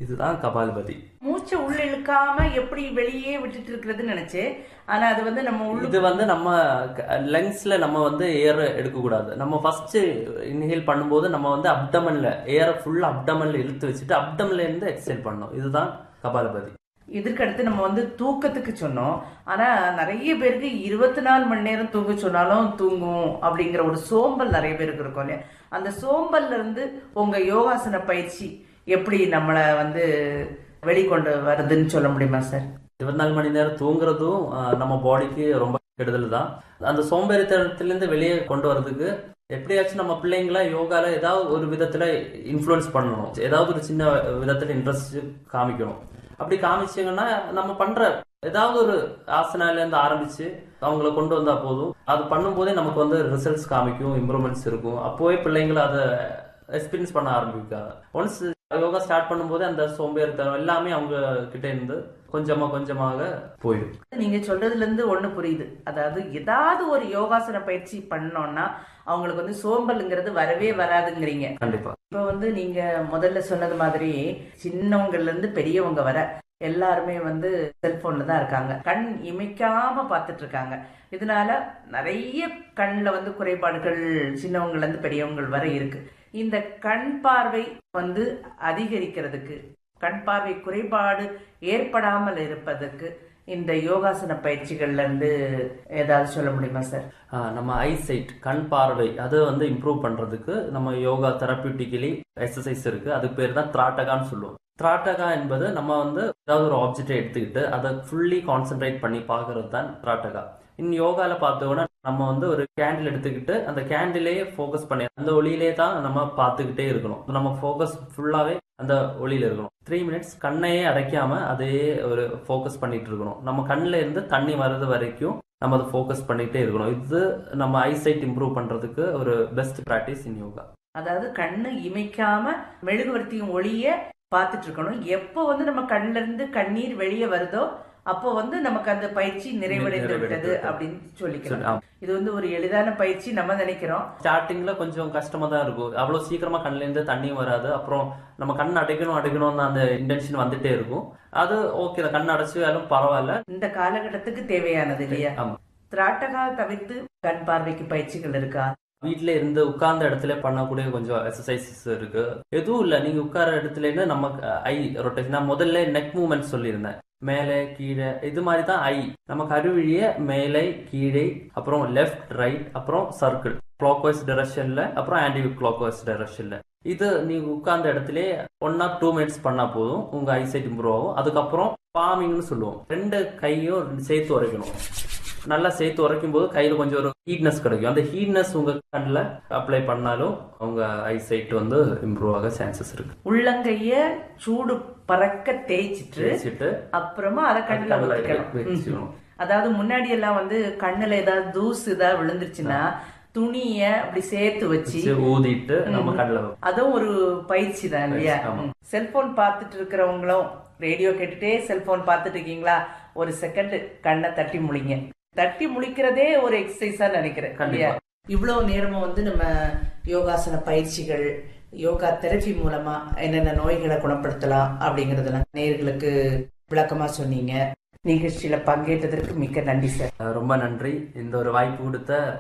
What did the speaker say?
இதுதான் கபாலபதி மூச்சை உள்ள இழுக்காம எப்படி வெளியே விட்டுட்டு இருக்கிறதுன்னு நினைச்சேன் ஆனா அது வந்து நம்ம உள்ள இது வந்து நம்ம லங்ஸ்ல நம்ம வந்து ஏர் எடுக்க கூடாது நம்ம ஃபர்ஸ்ட் இன்ஹேல் பண்ணும்போது நம்ம வந்து அப்டமன்ல ஏர ஃபுல்லா அப்டமன்ல இழுத்து வச்சுட்டு அப்டமன்ல இருந்து எக்ஸேல் பண்ணணும் இதுதான் கபாலபதி இதற்கடுத்து நம்ம வந்து தூக்கத்துக்கு சொன்னோம் ஆனா நிறைய பேருக்கு இருபத்தி நாலு மணி நேரம் தூங்க சொன்னாலும் தூங்கும் அப்படிங்கிற ஒரு சோம்பல் நிறைய பேருக்கு இருக்கும் இல்லையா அந்த சோம்பல்ல இருந்து உங்க யோகாசன பயிற்சி எப்படி நம்மளை வந்து வெளிக்கொண்டு வருதுன்னு சொல்ல முடியுமா சார் இருபத்தி நாலு மணி நேரம் தூங்குறதும் ஆஹ், நம்ம பாடிக்கு ரொம்ப கெடுதல் தான் அந்த சோம்பேறித்தனத்திலிருந்து வெளியே கொண்டு வரதுக்கு எப்படியாச்சும் நம்ம பிள்ளைங்கள யோகால ஏதாவது ஒரு விதத்துல இன்ஃப்ளூயன்ஸ் பண்ணணும் ஏதாவது ஒரு சின்ன விதத்துல இன்ட்ரெஸ்ட் காமிக்கணும் அப்படி காமிச்சிங்கன்னா நம்ம பண்ற ஏதாவது ஒரு ஆசனால இருந்து ஆரம்பிச்சு அவங்கள கொண்டு வந்தா போதும் அது பண்ணும்போதே நமக்கு வந்து ரிசல்ட்ஸ் காமிக்கும் இம்ப்ரூவ்மெண்ட்ஸ் இருக்கும் அப்போவே பிள்ளைங்களை அதை எக்ஸ்பீரியன்ஸ் பண்ண ஆரம்பிக்காங்க ஒன்ஸ் யோகா ஸ்டார்ட் பண்ணும்போது அந்த சோம்பேறித்தனம் எல்லாமே அவங்க கிட்ட இருந்து கொஞ்சமா கொஞ்சமாக போயிடும் நீங்க சொல்றதுல இருந்து ஒண்ணு புரியுது அதாவது ஏதாவது ஒரு யோகாசன பயிற்சி பண்ணோம்னா அவங்களுக்கு வந்து சோம்பலுங்கிறது வரவே வராதுங்கிறீங்க கண்டிப்பா இப்ப வந்து நீங்க முதல்ல சொன்னது மாதிரி சின்னவங்கல இருந்து பெரியவங்க வர எல்லாருமே வந்து செல்போன்ல தான் இருக்காங்க கண் இமைக்காம பார்த்துட்டு இருக்காங்க இதனால நிறைய கண்ணுல வந்து குறைபாடுகள் சின்னவங்கல இருந்து பெரியவங்க வரை இருக்கு இந்த கண் பார்வை வந்து அதிகரிக்கிறதுக்கு கண் பார்வை குறைபாடு ஏற்படாமல் இருப்பதற்கு இந்த யோகாசன பயிற்சிகள்ல இருந்து ஏதாவது சொல்ல முடியுமா சார் ஆஹ் நம்ம ஐசைட் கண் பார்வை அதை வந்து இம்ப்ரூவ் பண்றதுக்கு நம்ம யோகா தெரப்பியூட்டிக்கலி எக்ஸசைஸ் இருக்கு அதுக்கு பேர் தான் திராட்டகான்னு சொல்லுவோம் திராட்டகா என்பது நம்ம வந்து ஏதாவது ஒரு ஆப்ஜெக்டை எடுத்துக்கிட்டு அதை ஃபுல்லி கான்சென்ட்ரேட் பண்ணி பார்க்கறது தான் திராட்டகா இன் யோகால பார்த்தோம்னா நம்ம வந்து ஒரு கேண்டில் எடுத்துக்கிட்டு அந்த கேண்டிலேயே ஃபோக்கஸ் பண்ணி அந்த ஒளியிலே தான் நம்ம பார்த்துக்கிட்டே இருக்கணும் நம்ம ஃபோக்கஸ் ஃபுல்லாவே அந்த ஒளியில இருக்கணும் த்ரீ மினிட்ஸ் கண்ணையே அடைக்காம அதையே ஒரு ஃபோக்கஸ் பண்ணிட்டு இருக்கணும் நம்ம கண்ணில் இருந்து தண்ணி வர்றது வரைக்கும் நம்ம அதை ஃபோக்கஸ் பண்ணிட்டே இருக்கணும் இது நம்ம ஐசைட் இம்ப்ரூவ் பண்றதுக்கு ஒரு பெஸ்ட் ப்ராக்டிஸ் இன் யோகா அதாவது கண்ணு இமைக்காம மெழுகுவர்த்தியும் ஒளிய பார்த்துட்டு இருக்கணும் எப்போ வந்து நம்ம கண்ணுல இருந்து கண்ணீர் வெளியே வருதோ அப்போ வந்து நமக்கு அந்த பயிற்சி நிறைவடைந்து நிறைவடைந்து விட்டது விட்டது. அப்படின்னு சொல்லிக்கலாம் சரி, ஆமா. இது வந்து ஒரு எளிதான பயிற்சி நம்ம நினைக்கிறோம் ஸ்டார்டிங்ல கொஞ்சம் கஷ்டமா தான் இருக்கும் அவ்வளவு சீக்கிரமா கண்ணுல இருந்து தண்ணியும் வராது அப்புறம் நம்ம கண் அடைக்கணும் அடைக்கணும்னு அந்த இன்டென்ஷன் வந்துட்டே இருக்கும் அது ஓகே கண் அடைச்சாலும் பரவாயில்ல இந்த காலகட்டத்துக்கு தேவையானது இல்லையா ஆமா திராட்டகா தவிர்த்து கண் பார்வைக்கு பயிற்சிகள் இருக்கா வீட்ல இருந்து உட்கார்ந்த இடத்துல பண்ணக்கூடிய கொஞ்சம் எக்ஸசைசஸ் இருக்கு எதுவும் இல்ல நீங்க உட்கார இடத்துல இருந்து நம்ம ஐ ரொட்டேஷன் நான் முதல்ல நெக் மூவ்மெண்ட் சொல்லியிருந்தேன் மேலே கீழே இது மாதிரி தான் ஐ நம்ம கருவிழிய மேலே கீழே அப்புறம் லெஃப்ட் ரைட் அப்புறம் சர்க்கிள் கிளாக் வைஸ் டைரக்ஷன்ல அப்புறம் ஆன்டி கிளாக் வைஸ் டைரக்ஷன்ல இது நீங்க உட்கார்ந்த இடத்துல ஒன் ஆர் டூ மினிட்ஸ் பண்ணா போதும் உங்க ஐசைட் இம்ப்ரூவ் ஆகும் அதுக்கப்புறம் பாமிங்னு சொல்லுவோம் ரெண்டு கையும் சேர்த்து உரைக்கணும் நல்லா சேர்த்து உரைக்கும் போது கையில கொஞ்சம் ஒரு ஹீட்னஸ் கிடைக்கும் அந்த ஹீட்னஸ் உங்க கண்ணில் அப்ளை பண்ணாலும் உங்க ஐசைட் வந்து இம்ப்ரூவ் ஆக சான்சஸ் இருக்கு உள்ளங்கைய சூடு பறக்க தேய்ச்சிட்டு வச்சுட்டு அப்புறமா அதை கண்ணுல கண்ணுல ஊத்திக்கணும் வச்சுக்கணும். ம். அதாவது முன்னாடி எல்லாம் வந்து கண்ணுல ஏதாவது தூசு ஏதாவது விழுந்துருச்சுன்னா துணிய அப்படி சேர்த்து வச்சு வச்சு ஊதிட்டு நம்ம கண்ணில் அதுவும் ஒரு பயிற்சி தான் இல்லையா ஆமா. செல்போன் பார்த்துட்டு இருக்கிறவங்களும் ரேடியோ கேட்டுட்டே செல்போன் பார்த்துட்டு இருக்கீங்களா ஒரு செகண்ட் கண்ணை தட்டி முழிங்க தட்டி முழிக்கிறதே ஒரு எக்ஸசைஸா நினைக்கிறேன் கண்டிப்பா. இல்லையா இவ்வளவு நேரமும் வந்து நம்ம யோகாசன பயிற்சிகள் யோகா தெரப்பி மூலமா என்னென்ன நோய்களை குணப்படுத்தலாம் அப்படிங்கறதெல்லாம் நேயர்களுக்கு விளக்கமா சொன்னீங்க நிகழ்ச்சியில பங்கேற்றதற்கு மிக்க நன்றி சார் ரொம்ப நன்றி இந்த ஒரு வாய்ப்பு கொடுத்த